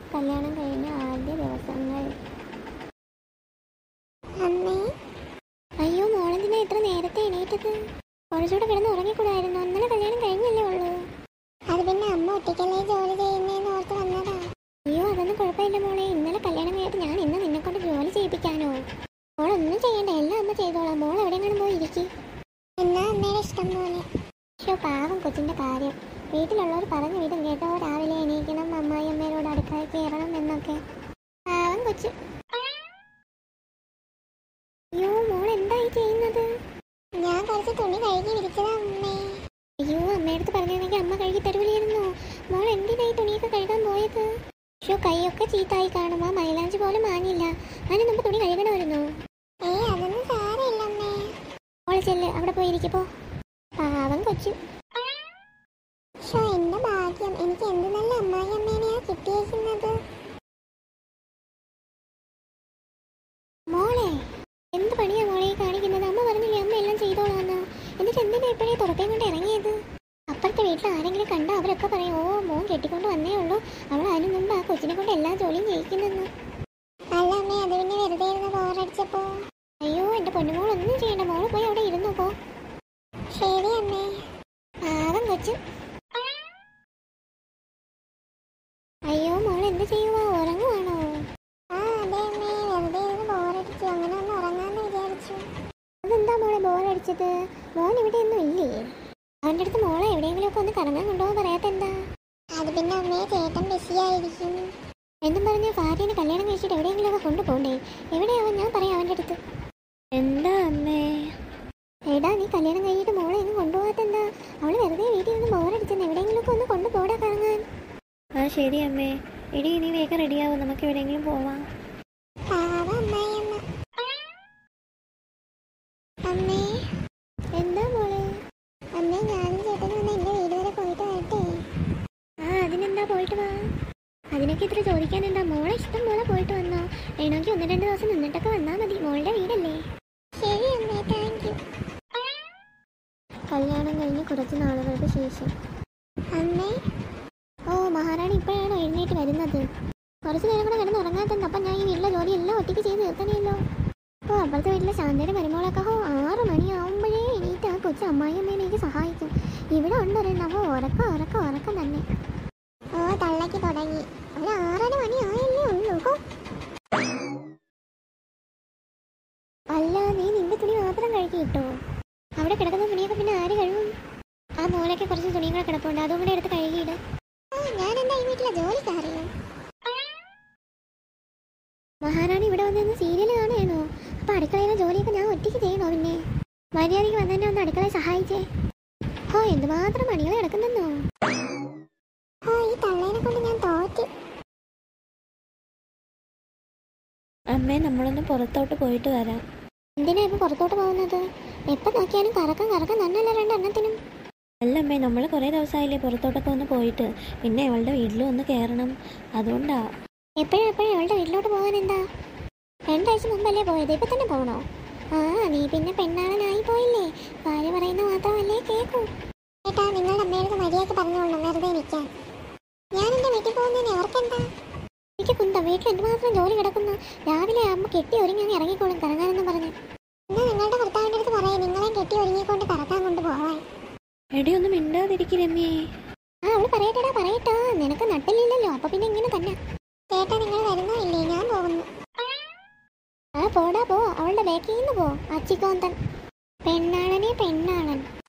കല്യാണം കഴിഞ്ഞ ആദ്യ ദിവസങ്ങൾ അമ്മേ അയ്യോ മോളെന്തിനാ ഇത്ര നേരത്തെ എണീറ്റത് കുറച്ചുകൂടെ കിടന്ന് ഉറങ്ങിക്കൂടായിരുന്നു ഇന്നലെ കല്യാണം കഴിഞ്ഞല്ലേ ഉള്ളൂ അത് പിന്നെ അമ്മ ഒറ്റയ്ക്കല്ലേ ജോലി ചെയ്യുന്നതെന്ന് ഓർത്ത് വന്നതാ അയ്യോ അതൊന്നും കുഴപ്പമില്ല മോളെ ഇന്നലെ കല്യാണം കഴിഞ്ഞിട്ട് ഞാൻ ഇന്ന് നിന്നെ കൊണ്ട് ജോലി ചെയ്യിപ്പിക്കാനോ മോളൊന്നും ചെയ്യണ്ട എല്ലാം അമ്മ ചെയ്തോളാം മോൾ എവിടെയെങ്കിലും പോയി ഇരിക്കും എന്നാ അമ്മയുടെ ഇഷ്ടം പോലെ പക്ഷേ പാവം കൊച്ചിന്റെ കാര്യം വീട്ടിലുള്ളവർ പറഞ്ഞു വിടും കേട്ടോ രാവിലെ എണീക്കണം അമ്മായി അമ്മയോട് അടുക്കളയിൽ കയറണം എന്നൊക്കെ പാവം കൊച്ചു അയ്യോ മോൾ എന്തായി ചെയ്യുന്നത് ഞാൻ കുറച്ച് തുണി കഴുകി വിരിച്ചതാ അമ്മേ അയ്യോ അമ്മയടുത്ത് പറഞ്ഞിരുന്നെങ്കിൽ അമ്മ കഴുകി തരൂലായിരുന്നോ മോൾ എന്തിനായി തുണിയൊക്കെ കഴുകാൻ പോയത് ഷോ കൈയൊക്കെ ചീത്തായി കാണും ആ മൈലാഞ്ചി പോലും മാഞ്ഞില്ല അതിന് മുമ്പ് തുണി കഴുകണമായിരുന്നോ ഏയ് അതൊന്നും സാരമില്ല അമ്മേ മോള് ചെല്ല് അവിടെ പോയി ഇരിക്കപ്പോ പാവം കൊച്ചു ഷോ എന്റെ ഭാഗ്യം എനിക്ക് എന്ത് നല്ല അമ്മായി അമ്മേനെയാ കിട്ടിയേക്കുന്നത് മോളെ എന്ത് പണിയാ മോളെ ഈ കാണിക്കുന്നത് അമ്മ പറഞ്ഞില്ലേ അമ്മ എല്ലാം ചെയ്തോളാന്ന് എന്നിട്ട് എന്തിനാ ഇപ്പോഴേ തുറപ്പയും കൊണ്ട് ഇറങ്ങിയത് അപ്പുറത്തെ വീട്ടിൽ ആരെങ്കിലും കണ്ടാൽ അവരൊക്കെ പറയും ഓ മോൻ കെട്ടിക്കൊണ്ട് വന്നേ ഉള്ളൂ അവൾ അതിനു മുമ്പ് ആ കൊച്ചിനെ കൊണ്ട് എല്ലാ ജോലിയും ചെയ്യിക്കുന്നെന്ന് അല്ല അമ്മേ അത് പിന്നെ വെറുതെ ഇരുന്ന് ബോറടിച്ചപ്പോ അയ്യോ എന്റെ പൊന്നുമോൾ ഒന്നും ചെയ്യണ്ട മോള് പോയി അവിടെ ഇരുന്നു പോ ശരി അമ്മേ പാവം കൊച്ചു അയ്യോ മോൾ എന്ത് ചെയ്യുവാ ഉറങ്ങുവാണോ ആ അതെ അമ്മേ വെറുതെ ഇരുന്ന് ബോറടിച്ചു അങ്ങനെ ഒന്ന് ഉറങ്ങാന്ന് വിചാരിച്ചു അതെന്താ മോളെ ബോറടിച്ചത് മോൻ ഇവിടെ ഒന്നും ഇല്ലേ അവൻ്റെ അടുത്ത് മോളെ എവിടെയെങ്കിലും ഒക്കെ ഒന്ന് കറങ്ങാൻ കൊണ്ടുപോകാൻ പറയാത്ത എന്താ അത് പിന്നെ അമ്മയെ ചേട്ടൻ ബിസിയായിരിക്കും എന്നും പറഞ്ഞ് ഭാര്യനെ കല്യാണം കഴിച്ചിട്ട് എവിടെയെങ്കിലും ഒക്കെ കൊണ്ടുപോകണ്ടേ എവിടെയാവും ഞാൻ പറയാം അവൻ്റെ അടുത്ത് എന്താ അമ്മേ എടാ നീ കല്യാണം കഴിഞ്ഞിട്ട് മോളെ ഒന്നും കൊണ്ടുപോകാത്ത എന്താ അവള് വെറുതെ വീട്ടിൽ നിന്ന് ബോറടിച്ചെന്ന് എവിടെയെങ്കിലും ഒക്കെ ഒന്ന് കൊണ്ടുപോടാ കറങ്ങാൻ ആ ശരി അമ്മേ എടി നീ വേഗം റെഡിയാവും നമുക്ക് എവിടെയെങ്കിലും പോവാം പാവം അമ്മായിയമ്മ. അമ്മേ എന്താ മോളെ അമ്മേ ഞാനും ചേട്ടനും ഒന്ന് എന്റെ വീട് വരെ പോയിട്ട് വരട്ടെ ആ അതിനെന്താ പോയിട്ട് വാ അതിനൊക്കെ ഇത്ര ചോദിക്കാൻ എന്താ മോളെ ഇഷ്ടം പോലെ പോയിട്ട് വന്നോ വേണമെങ്കിൽ ഒന്ന് രണ്ട് ദിവസം നിന്നിട്ടൊക്കെ വന്നാ മതി മോളുടെ വീടല്ലേ ശരി അമ്മേ താങ്ക് യു കല്യാണം കഴിഞ്ഞ് കുറച്ച് നാളുകൾക്ക് ശേഷം അമ്മേ ഓ മഹാറാണി ഇപ്പോഴാണോ എഴുന്നേറ്റ് വരുന്നത് കുറച്ച് നേരം കൂടെ കിടന്ന് ഉറങ്ങാത്തത് അപ്പം ഞാൻ ഈ വീട്ടിലെ ജോലി എല്ലാം ഒറ്റയ്ക്ക് ചെയ്ത് തീർക്കണമല്ലോ ഓ അപ്പുറത്തെ വീട്ടിലെ ശാന്തയുടെ മരുമോളൊക്കെ ഹോ ആറ് മണിയാവുമ്പോഴേ എണീറ്റ് ആ കൊച്ചു അമ്മായിയമ്മേനെ എനിക്ക് സഹായിക്കും ഇവിടെ ഉണ്ടൊരെണ്ണം അപ്പോൾ ഉറക്കം ഉറക്കം ഉറക്കം തന്നെ ഓ തള്ളക്ക് തുടങ്ങി ഒരു ആറര മണി ആയല്ലേ ഉള്ളൂ ഹോ. അല്ല നീ നിന്റെ തുണി മാത്രം കഴുകി കിട്ടോ അവിടെ കിടക്കുന്ന തുണിയൊക്കെ പിന്നെ ആര് കഴുകും ആ മൂലയ്ക്ക് കുറച്ച് തുണിയും കൂടെ കിടപ്പുണ്ട് അതും കൂടെ എടുത്ത് കഴുകിയിട് ഞാൻ എന്താ ഈ വീട്ടിലെ ജോലിക്കാറിയോ മഹാറാണി ഇവിടെ വന്നിരുന്ന് സീരിയൽ കാണുകയാണോ അപ്പൊ അടുക്കളയിലെ ജോലിയൊക്കെ ഞാൻ ഒറ്റയ്ക്ക് ചെയ്യണോ പിന്നെ മര്യാദയ്ക്ക് വന്നെ ഒന്ന് അടുക്കളയെ സഹായിച്ചേ ഓ എന്തുമാത്രം പണികൾ കിടക്കുന്നെന്നോ ഓ ഈ തള്ളേനെ കൊണ്ട് ഞാൻ തോറ്റു അമ്മേ നമ്മളൊന്ന് പുറത്തോട്ട് പോയിട്ട് വരാം എന്തിനാ ഇപ്പൊ പുറത്തോട്ട് പോകുന്നത് എപ്പോ നോക്കിയാലും കറക്കം കറക്കം തന്നല്ല രണ്ടെണ്ണത്തിനും അല്ല അമ്മേ നമ്മൾ കുറേ ദിവസമായില്ലേ പുറത്തോട്ടൊക്കെ ഒന്ന് പോയിട്ട് പിന്നെ അവളുടെ വീട്ടിലും ഒന്ന് കയറണം അതുകൊണ്ടാ എപ്പോഴും എപ്പോഴും അവളുടെ വീട്ടിലോട്ട് പോകാൻ എന്താ രണ്ടാഴ്ച മുമ്പല്ലേ പോയത് ഇപ്പൊ തന്നെ പോകണോ ആ നീ പിന്നെ പെണ്ണാളനായി പോയില്ലേ ഭാര്യ പറയുന്ന മാത്രമല്ലേ കേക്കൂ ഏട്ടാ നിങ്ങളുടെ അമ്മയുടെ മര്യാദക്ക് പറഞ്ഞോളണം വെറുതെ നിൽക്കാൻ ഞാൻ എന്റെ വീട്ടിൽ പോകുന്നതിന് അവർക്കെന്താ എനിക്ക് കുന്തം വീട്ടിൽ എന്തുമാത്രം ജോലി കിടക്കുന്നു രാവിലെ ആകുമ്പോൾ കെട്ടി ഒരുങ്ങി അങ്ങ് ഇറങ്ങിക്കോളും കറങ്ങാനെന്നും പറഞ്ഞു എന്നാ നിങ്ങളുടെ ഭർത്താവിൻ്റെ അടുത്ത് പറയാം നിങ്ങളെ കെട്ടി ഒരുങ്ങിക്കൊണ്ട് കറക്കാൻ കൊണ്ടുപോവാൻ എടി ഒന്ന് മിണ്ടാതിരിക്കില്ലമ്മേ ആ അവള് പറയട്ടെടാ പറയട്ടോ നിനക്ക് നട്ടില്ലല്ലോ അപ്പൊ പിന്നെ ഇങ്ങനെ തന്നെ ചേട്ടാ നിങ്ങൾ വരുന്നോ ഇല്ലേ ഞാൻ പോകുന്നു ആ പോടാ പോ അവളുടെ ബാക്കിൽ നിന്ന് പോ അച്ചിക്കോന്തൻ പെണ്ണാളനെ പെണ്ണാളൻ